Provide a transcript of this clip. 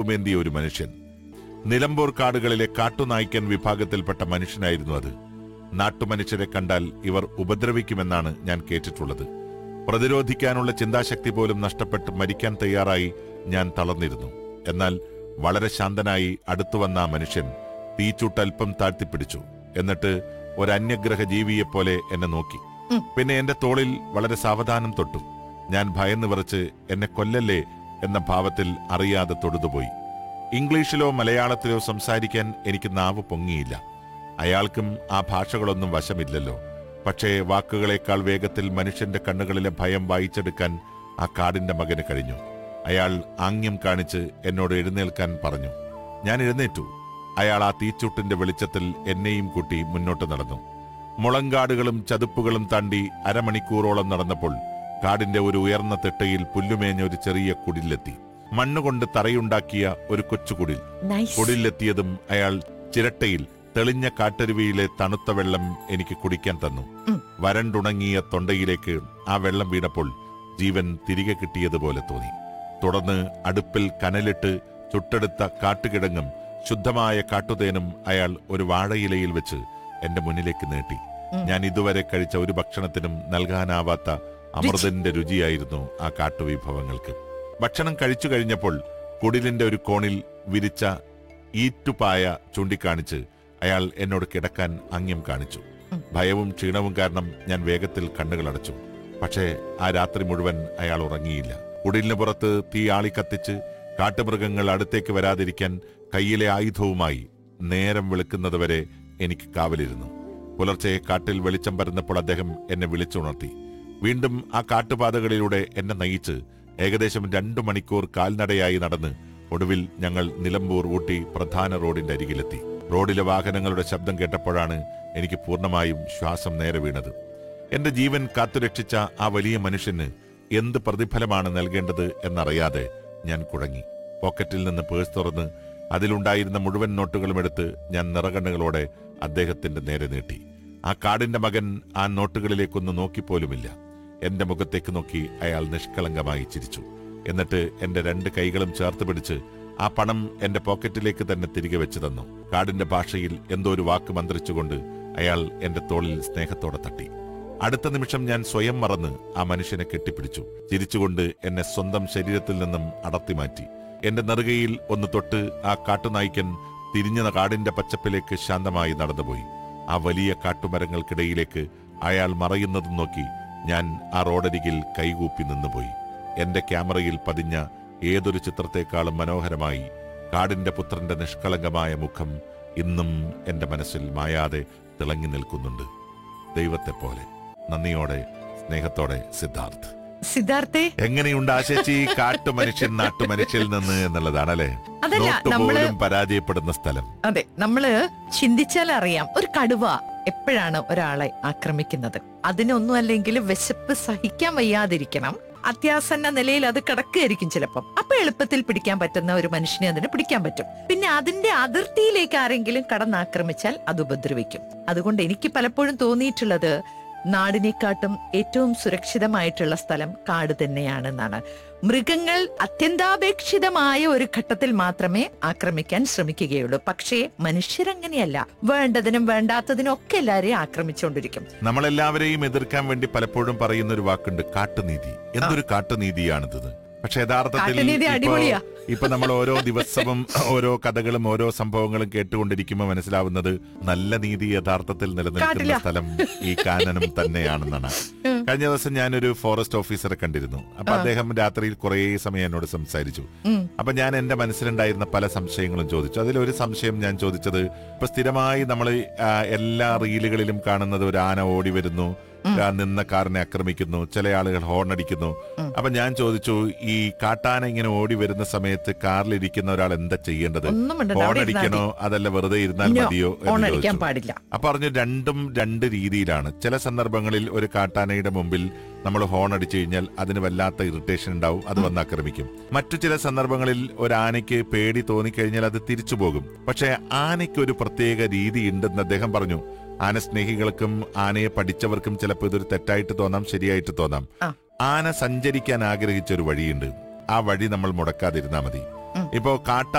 വാളുമേന്തിയ ഒരു മനുഷ്യൻ നിലമ്പൂർ കാടുകളിലെ കാട്ടുനായ്ക്കൻ വിഭാഗത്തിൽപ്പെട്ട മനുഷ്യനായിരുന്നു അത് നാട്ടുമനുഷ്യരെ കണ്ടാൽ ഇവർ ഉപദ്രവിക്കുമെന്നാണ് ഞാൻ കേട്ടിട്ടുള്ളത് പ്രതിരോധിക്കാനുള്ള ചിന്താശക്തി പോലും നഷ്ടപ്പെട്ട് മരിക്കാൻ തയ്യാറായി ഞാൻ തളർന്നിരുന്നു എന്നാൽ വളരെ ശാന്തനായി അടുത്തുവന്ന ആ മനുഷ്യൻ തീച്ചൂട്ടൽപ്പം താഴ്ത്തിപ്പിടിച്ചു എന്നിട്ട് ഒരു അന്യഗ്രഹ ജീവിയെപ്പോലെ എന്നെ നോക്കി ഉം. പിന്നെ എന്റെ തോളിൽ വളരെ സാവധാനം തൊട്ടു ഞാൻ ഭയന്ന് വിറച്ച് എന്നെ കൊല്ലല്ലേ എന്ന ഭാവത്തിൽ അറിയാതെ തൊടുതുപോയി ഇംഗ്ലീഷിലോ മലയാളത്തിലോ സംസാരിക്കാൻ എനിക്ക് നാവ് പൊങ്ങിയില്ല അയാൾക്കും ആ ഭാഷകളൊന്നും വശമില്ലല്ലോ പക്ഷേ വാക്കുകളേക്കാൾ വേഗത്തിൽ മനുഷ്യന്റെ കണ്ണുകളിലെ ഭയം വായിച്ചെടുക്കാൻ ആ കാടിന്റെ മകന് കഴിഞ്ഞു അയാൾ ആംഗ്യം കാണിച്ച് എന്നോട് എഴുന്നേൽക്കാൻ പറഞ്ഞു ഞാൻ എഴുന്നേറ്റു അയാൾ ആ തീച്ചൂട്ടിന്റെ വെളിച്ചത്തിൽ എന്നെയും കൂട്ടി മുന്നോട്ട് നടന്നു മുളങ്കാടുകളും ചതുപ്പുകളും താണ്ടി അരമണിക്കൂറോളം നടന്നപ്പോൾ കാടിന്റെ ഒരു ഉയർന്ന തിട്ടയിൽ പുല്ലുമേഞ്ഞ ഒരു ചെറിയ കുടിലെത്തി മണ്ണുകൊണ്ട് തറയുണ്ടാക്കിയ ഒരു കൊച്ചുകുടിൽ നൈസ് കുടിലെത്തിയതും അയാൾ ചിരട്ടയിൽ തെളിഞ്ഞ കാട്ടരുവിയിലെ തണുത്ത വെള്ളം എനിക്ക് കുടിക്കാൻ തന്നു ഉം. വരണ്ടുണങ്ങിയ തൊണ്ടയിലേക്ക് ആ വെള്ളം വീണപ്പോൾ ജീവൻ തിരികെ കിട്ടിയതുപോലെ തോന്നി തുടർന്ന് അടുപ്പിൽ കനലിട്ട് ചുട്ടെടുത്ത കാട്ടുകിഴങ്ങും ശുദ്ധമായ കാട്ടുതേനും അയാൾ ഒരു വാഴയിലയിൽ വെച്ച് എന്റെ മുന്നിലേക്ക് നീട്ടി ഉം. ഞാൻ ഇതുവരെ കഴിച്ച ഒരു ഭക്ഷണത്തിനും നൽകാനാവാത്ത അമൃതന്റെ രുചിയായിരുന്നു ആ കാട്ടുവിഭവങ്ങൾക്ക് ഭക്ഷണം കഴിച്ചു കഴിഞ്ഞപ്പോൾ കുടിലിന്റെ ഒരു കോണിൽ വിരിച്ച ഈറ്റുപായ ചൂണ്ടിക്കാണിച്ച് അയാൾ എന്നോട് കിടക്കാൻ അങ്യം കാണിച്ചു ഉം. ഭയവും ക്ഷീണവും കാരണം ഞാൻ വേഗത്തിൽ കണ്ണുകൾ അടച്ചു പക്ഷേ ആ രാത്രി മുഴുവൻ അയാൾ ഉറങ്ങിയില്ല കുടിലിന് പുറത്ത് തീ ആളി കത്തിച്ച് കാട്ടുമൃഗങ്ങൾ അടുത്തേക്ക് വരാതിരിക്കാൻ കയ്യിലെ ആയുധവുമായി നേരം വെളുക്കുന്നതുവരെ എനിക്ക് കാവലിരുന്നു പുലർച്ചെ കാട്ടിൽ വെളിച്ചം പരന്നപ്പോൾ അദ്ദേഹം എന്നെ വിളിച്ചുണർത്തി വീണ്ടും ആ കാട്ടുപാതകളിലൂടെ എന്നെ നയിച്ച് ഏകദേശം രണ്ടു മണിക്കൂർ കാൽനടയായി നടന്ന് ഒടുവിൽ ഞങ്ങൾ നിലമ്പൂർ ഊട്ടി പ്രധാന റോഡിന്റെ അരികിലെത്തി റോഡിലെ വാഹനങ്ങളുടെ ശബ്ദം കേട്ടപ്പോഴാണ് എനിക്ക് പൂർണ്ണമായും ശ്വാസം നേരെ വീണത് എന്റെ ജീവൻ കാത്തുരക്ഷിച്ച ആ വലിയ മനുഷ്യന് എന്ത് പ്രതിഫലമാണ് നൽകേണ്ടത് എന്നറിയാതെ ഞാൻ കുഴങ്ങി പോക്കറ്റിൽ നിന്ന് പേഴ്സ് തുറന്ന് അതിലുണ്ടായിരുന്ന മുഴുവൻ നോട്ടുകളും എടുത്ത് ഞാൻ നിറകണ്ണുകളോടെ അദ്ദേഹത്തിന്റെ നേരെ നീട്ടി ആ കാടിന്റെ മകൻ ആ നോട്ടുകളിലേക്കൊന്ന് നോക്കിപ്പോലുമില്ല എന്റെ മുഖത്തേക്ക് നോക്കി അയാൾ നിഷ്കളങ്കമായി ചിരിച്ചു എന്നിട്ട് എന്റെ രണ്ട് കൈകളും ചേർത്ത് പിടിച്ച് ആ പണം എന്റെ പോക്കറ്റിലേക്ക് തന്നെ തിരികെ വെച്ചു തന്നു കാടിന്റെ ഭാഷയിൽ എന്തോ ഒരു വാക്ക് മന്ത്രിച്ചുകൊണ്ട് അയാൾ എന്റെ തോളിൽ സ്നേഹത്തോടെ തട്ടി അടുത്ത നിമിഷം ഞാൻ സ്വയം മറന്ന് ആ മനുഷ്യനെ കെട്ടിപ്പിടിച്ചു ചിരിച്ചുകൊണ്ട് എന്നെ സ്വന്തം ശരീരത്തിൽ നിന്നും അടർത്തി മാറ്റി എന്റെ നെറുകയിൽ ഒന്ന് തൊട്ട് ആ കാട്ടുനായ്ക്കൻ തിരിഞ്ഞ കാടിന്റെ പച്ചപ്പിലേക്ക് ശാന്തമായി നടന്നുപോയി ആ വലിയ കാട്ടുമരങ്ങൾക്കിടയിലേക്ക് അയാൾ മറയുന്നതും നോക്കി ഞാൻ ആ റോഡരികിൽ കൈകൂപ്പി നിന്നുപോയി എന്റെ ക്യാമറയിൽ പതിഞ്ഞ ഏതൊരു ചിത്രത്തെക്കാളും മനോഹരമായി കാടിന്റെ പുത്രന്റെ നിഷ്കളങ്കമായ മുഖം ഇന്നും എന്റെ മനസ്സിൽ മായാതെ തിളങ്ങി നിൽക്കുന്നുണ്ട് ദൈവത്തെ പോലെ നന്ദിയോടെ സ്നേഹത്തോടെ സിദ്ധാർത്ഥ് സിദ്ധാർത്ഥേ എങ്ങനെയുണ്ട് ആശേച്ചി കാട്ടുമനുഷ്യൻ നാട്ടുമനുഷ്യരിൽ നിന്ന് എന്നുള്ളതാണ് അല്ലെ അതല്ല നോട്ട് നമ്മള് പോലും പരാജയപ്പെടുന്ന സ്ഥലം അതെ നമ്മള് ചിന്തിച്ചാൽ അറിയാം ഒരു കടുവ എപ്പോഴാണ് ഒരാളെ ആക്രമിക്കുന്നത് അതിനൊന്നും അല്ലെങ്കിൽ വിശപ്പ് സഹിക്കാൻ വയ്യാതിരിക്കണം അത്യാസന്ന നിലയിൽ അത് കിടക്കുകയായിരിക്കും ചിലപ്പം അപ്പൊ എളുപ്പത്തിൽ പിടിക്കാൻ പറ്റുന്ന ഒരു മനുഷ്യനെ അതിന് പിടിക്കാൻ പറ്റും പിന്നെ അതിന്റെ അതിർത്തിയിലേക്ക് ആരെങ്കിലും കടന്നാക്രമിച്ചാൽ അത് ഉപദ്രവിക്കും അതുകൊണ്ട് എനിക്ക് പലപ്പോഴും തോന്നിയിട്ടുള്ളത് നാടിനെക്കാട്ടും ഏറ്റവും സുരക്ഷിതമായിട്ടുള്ള സ്ഥലം കാട് തന്നെയാണെന്നാണ് മൃഗങ്ങൾ അത്യന്താപേക്ഷിതമായ ഒരു ഘട്ടത്തിൽ മാത്രമേ ആക്രമിക്കാൻ ശ്രമിക്കുകയുള്ളൂ പക്ഷേ മനുഷ്യരങ്ങനെയല്ല വേണ്ടതിനും വേണ്ടാത്തതിനും ഒക്കെ എല്ലാരെയും ആക്രമിച്ചുകൊണ്ടിരിക്കും നമ്മളെല്ലാവരെയും എതിർക്കാൻ വേണ്ടി പലപ്പോഴും പറയുന്ന ഒരു വാക്കുണ്ട് കാട്ടുനീതി എന്തൊരു കാട്ടുനീതിയാണിത് പക്ഷെ യഥാർത്ഥത്തിൽ കാട്ടുനീതി ഇപ്പോ- അടിപൊളിയാ. ഇപ്പൊ നമ്മൾ ഓരോ ദിവസവും ഓരോ കഥകളും ഓരോ സംഭവങ്ങളും കേട്ടുകൊണ്ടിരിക്കുമ്പോൾ മനസ്സിലാവുന്നത് നല്ല നീതി യഥാർത്ഥത്തിൽ നിലനിൽക്കുന്ന കാട്ടില്ല. സ്ഥലം ഈ കാനനം തന്നെയാണെന്നാണ് കഴിഞ്ഞ ദിവസം ഞാനൊരു ഫോറസ്റ്റ് ഓഫീസറെ കണ്ടിരുന്നു അപ്പൊ അദ്ദേഹം രാത്രിയിൽ കുറേ സമയം എന്നോട് സംസാരിച്ചു ഉം. അപ്പൊ ഞാൻ എന്റെ മനസ്സിലുണ്ടായിരുന്ന പല സംശയങ്ങളും ചോദിച്ചു അതിലൊരു സംശയം ഞാൻ ചോദിച്ചത് ഇപ്പൊ സ്ഥിരമായി നമ്മൾ എല്ലാ റീലുകളിലും കാണുന്നത് ഒരു ആന ഓടി വരുന്നു ആ നിന്ന കാറിനെ ആക്രമിക്കുന്നു ചില ആളുകൾ ഹോൺ അടിക്കുന്നു അപ്പൊ ഞാൻ ചോദിച്ചു ഈ കാട്ടാന ഇങ്ങനെ ഓടി വരുന്ന സമയത്ത് കാറിലിരിക്കുന്ന ഒരാൾ എന്താ ചെയ്യേണ്ടത് ഒന്നും മിണ്ടണ്ട, ഹോൺ അവിടെ ഇരുന്നാ അടിക്കണോ അതല്ല വെറുതെ ഇരുന്നാൽ No, മതിയോ ഓൺ എന്ന് അടിക്കാൻ ചോദിച്ചു പാടില്ല അപ്പൊ പറഞ്ഞു രണ്ടും രണ്ട് രീതിയിലാണ് ചില സന്ദർഭങ്ങളിൽ ഒരു കാട്ടാനയുടെ മുമ്പിൽ നമ്മൾ ഹോൺ അടിച്ചു കഴിഞ്ഞാൽ അതിന് വല്ലാത്ത ഇറിറ്റേഷൻ ഉണ്ടാവും അത് വന്ന് ആക്രമിക്കും മറ്റു ചില സന്ദർഭങ്ങളിൽ ഒരു ആനയ്ക്ക് പേടി തോന്നിക്കഴിഞ്ഞാൽ അത് തിരിച്ചു പോകും പക്ഷെ ആനയ്ക്ക് ഒരു പ്രത്യേക രീതി ഉണ്ടെന്ന് അദ്ദേഹം പറഞ്ഞു ആന സ്നേഹികൾക്കും ആനയെ പഠിച്ചവർക്കും ചിലപ്പോൾ ഇതൊരു തെറ്റായിട്ട് തോന്നാം ശരിയായിട്ട് തോന്നാം ആ. ആന സഞ്ചരിക്കാൻ ആഗ്രഹിച്ച ഒരു വഴിയുണ്ട് ആ വഴി നമ്മൾ മുടക്കാതിരുന്നാ മതി ഉം. ഇപ്പോ കാട്ട